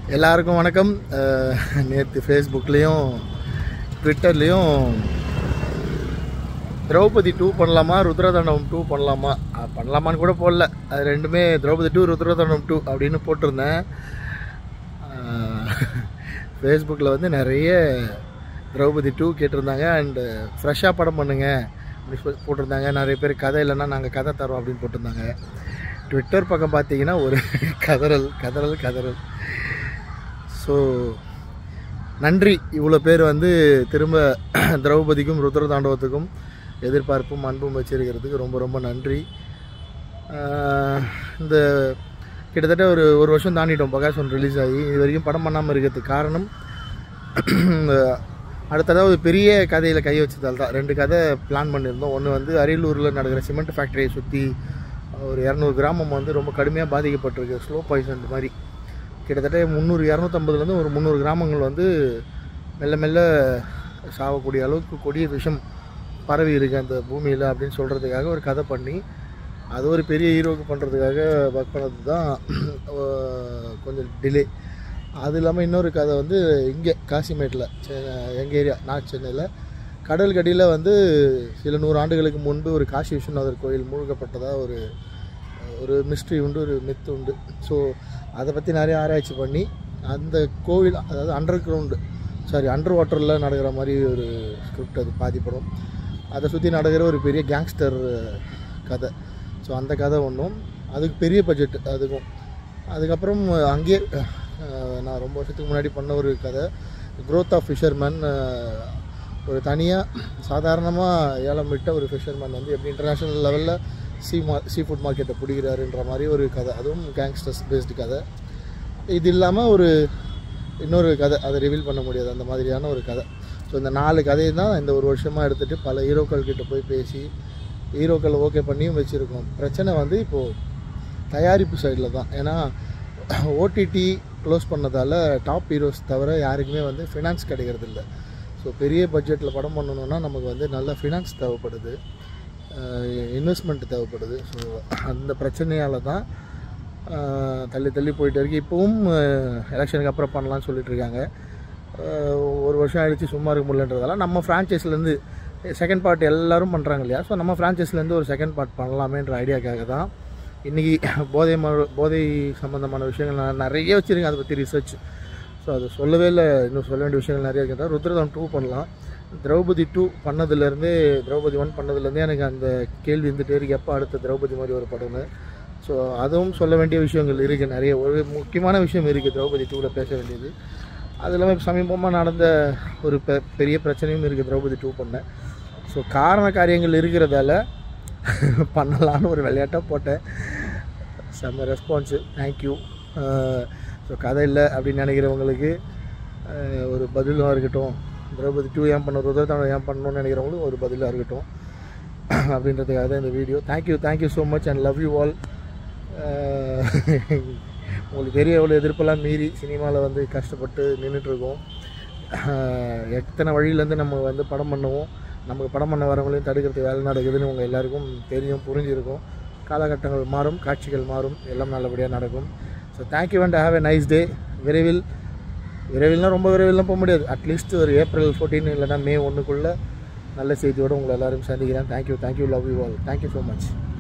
எல்லாருக்கும் வணக்கம் நேற்று ஃபேஸ்புக்லேயும் ட்விட்டர்லேயும் திரௌபதி டூ பண்ணலாமா ருத்ரதாண்டவம் டூ பண்ணலாமா அஹ் பண்ணலாமான்னு கூட போடல அது ரெண்டுமே திரௌபதி டூ ருத்ரதாண்டவம் டூ அப்படின்னு போட்டிருந்தேன் ஃபேஸ்புக்கில் வந்து நிறைய திரௌபதி டூ கேட்டிருந்தாங்க அண்டு ஃப்ரெஷ்ஷாக படம் பண்ணுங்க அப்படி சொல்லி போட்டிருந்தாங்க நிறைய பேர் கதை இல்லைன்னா நாங்கள் கதை தரோம் அப்படின்னு போட்டிருந்தாங்க ட்விட்டர் பக்கம் பார்த்தீங்கன்னா ஒரு கதறல் கதறல் கதறல் ஸோ நன்றி இவ்வளோ பேர் வந்து திரும்ப திரௌபதிக்கும் ருத்ர தாண்டவத்துக்கும் எதிர்பார்ப்பும் அன்பும் வச்சிருக்கிறதுக்கு ரொம்ப ரொம்ப நன்றி ஆஹ் இந்த கிட்டத்தட்ட ஒரு ஒரு வருஷம் தாண்டிட்டோம் பகாசன் ரிலீஸ் ஆகி இது வரைக்கும் படம் பண்ணாமல் இருக்கிறதுக்கு காரணம் இந்த அடுத்ததாக ஒரு பெரிய கதையில் கை வச்சதால் தான் ரெண்டு கதை பிளான் பண்ணியிருந்தோம் ஒன்று வந்து அரியலூரில் நடக்கிற சிமெண்ட் ஃபேக்டரியை சுற்றி ஒரு இரநூறு கிராமம் வந்து ரொம்ப கடுமையாக பாதிக்கப்பட்டிருக்கு ஸ்லோ பாய்சன் மாதிரி கிட்டத்தட்ட முந்நூறு இரநூத்தம்பதுலேருந்து ஒரு முந்நூறு கிராமங்கள் வந்து மெல்ல மெல்ல சாவக்கூடிய அளவுக்கு கொடிய விஷம் பரவி இருக்கு அந்த பூமியில் அப்படின்னு சொல்கிறதுக்காக ஒரு கதை பண்ணி அது ஒரு பெரிய ஹீரோக்கு பண்ணுறதுக்காக ஒர்க் பண்ணது தான் அஹ், கொஞ்சம் டிலே அது இல்லாமல் இன்னொரு கதை வந்து இங்கே காசிமேட்டில் எங்கள் ஏரியா நார்த் சென்னையில் கடல் கடியில் வந்து சில நூறு ஆண்டுகளுக்கு முன்பு ஒரு காசி விஸ்வநாதர் கோயில் மூழ்கப்பட்டதாக ஒரு ஒரு மிஸ்ட்ரி உண்டு ஒரு மித்து உண்டு ஸோ அதை பற்றி நிறைய ஆராய்ச்சி பண்ணி அந்த கோவில் அதாவது அண்டர் கிரவுண்டு சாரி அண்டர் வாட்டரில் நடக்கிற மாதிரி ஒரு ஸ்கிரிப்ட் அது பாதி படம் அதை சுற்றி நடக்கிற ஒரு பெரிய கேங்ஸ்டர் கதை ஸோ அந்த கதை ஒன்றும் அதுக்கு பெரிய பட்ஜெட் அதுக்கும் அதுக்கப்புறம் அங்கேயே அஹ், நான் ரொம்ப வருஷத்துக்கு முன்னாடி பண்ண ஒரு கதை growth ஆஃப் ஃபிஷர்மேன் ஒரு தனியாக சாதாரணமாக ஏலம் விட்ட ஒரு ஃபிஷர்மேன் வந்து எப்படி இன்டர்நேஷ்னல் லெவலில் சீ மா சீ ஃபுட் மார்க்கெட்டை பிடிக்கிறாருன்ற மாதிரி ஒரு கதை அதுவும் கேங்ஸ்டர்ஸ் பேஸ்டு கதை இது இல்லாமல் ஒரு இன்னொரு கதை அதை ரிவீல் பண்ண முடியாது அந்த மாதிரியான ஒரு கதை ஸோ இந்த நாலு கதையை தான் இந்த ஒரு வருஷமாக எடுத்துகிட்டு பல ஹீரோக்கள் கிட்ட போய் பேசி ஹீரோக்கள் ஓகே பண்ணியும் வச்சுருக்கோம் பிரச்சனை வந்து இப்போது தயாரிப்பு சைடில் தான் ஏன்னா ஓடிடி க்ளோஸ் பண்ணதால் டாப் ஹீரோஸ் தவிர யாருக்குமே வந்து ஃபினான்ஸ் கிடைக்கிறது இல்லை ஸோ பெரிய பட்ஜெட்டில் படம் பண்ணணுன்னா நமக்கு வந்து நல்ல ஃபினான்ஸ் தேவைப்படுது இன்வெஸ்ட்மெண்ட் தேவைப்படுது ஸோ அந்த பிரச்சனையால் தான் ஆஹ், தள்ளி தள்ளி போயிட்டு இருக்கு இப்போவும் எலெக்ஷனுக்கு அப்புறம் பண்ணலாம்னு சொல்லிட்டு இருக்காங்க ஆஹ், ஒரு வருஷம் ஆயிடுச்சு சும்மா இருக்க முடியலன்றதால நம்ம ஃப்ரான்ச்சைஸ்லேருந்து செகண்ட் பார்ட் எல்லாரும் பண்ணுறாங்க இல்லையா ஸோ நம்ம ஃப்ரான்ச்சைஸ்லேருந்து ஒரு செகண்ட் பார்ட் பண்ணலாமேன்ற ஐடியாக்காக தான் இன்றைக்கி போதை ம- போதை சம்மந்தமான விஷயங்கள் நான் நிறைய வச்சுருக்கேன் அதை பற்றி ரிசர்ச் ஸோ அது சொல்லவே இல்லை இன்னும் சொல்ல வேண்டிய விஷயங்கள் நிறைய இருக்கின்றா ருத்ரதம் டூ பண்ணலாம் திரௌபதி டூ பண்ணதுலேருந்தே திரௌபதி ஒன் பண்ணதுலேருந்தே எனக்கு அந்த கேள்வி இருந்துகிட்டே இருக்கு எப்போ அடுத்த திரௌபதி மாதிரி ஒரு படம்னு ஸோ அதுவும் சொல்ல வேண்டிய விஷயங்கள் இருக்குது நிறைய ஒரு முக்கியமான விஷயம் இருக்குது திரௌபதி டூவில் பேச வேண்டியது அது இல்லாமல் சமீபமாக நடந்த ஒரு பெ பெரிய பிரச்சனையும் இருக்குது திரௌபதி டூ பண்ண ஸோ காரண காரியங்கள் இருக்கிறதால பண்ணலான்னு ஒரு விளையாட்டாக போட்டேன் செம்ம ரெஸ்பான்ஸு தேங்க்யூ ஸோ கதை இல்லை அப்படின்னு நினைக்கிறவங்களுக்கு அஹ், ஒரு பதிலாக இருக்கட்டும் திரௌபதி டூ ஏன் பண்ண ருத்ரதாண்டவம் ஏன் பண்ணணும்னு நினைக்கிறவங்களும் ஒரு பதிலாக இருக்கட்டும் அப்படின்றதுக்காக தான் இந்த video thank you thank you so much and love you all உங்களுக்கு தெரிய எவ்வளோ எதிர்ப்பெல்லாம் மீறி சினிமாவில் வந்து கஷ்டப்பட்டு நின்றுட்டுருக்கோம் எத்தனை வழியிலேருந்து நம்ம வந்து படம் பண்ணுவோம் நமக்கு படம் பண்ண வரவங்களையும் தடுக்கிறதுக்கு வேலை நடக்குதுன்னு உங்கள் எல்லாருக்கும் தெரியும் புரிஞ்சிருக்கும் காலகட்டங்கள் மாறும் காட்சிகள் மாறும் எல்லாம் நல்லபடியாக நடக்கும் so thank you and have a nice day விரைவில் விரைவில்னா ரொம்ப விரைவில்லாம் போக முடியாது அட்லீஸ்ட் ஒரு ஏப்ரல் ஃபோர்டீன் இல்லைன்னா மே ஒன்றுக்குள்ளே நல்ல செய்தியோடு உங்களை எல்லாரும் சந்திக்கிறேன் thank you thank you love you all thank you so much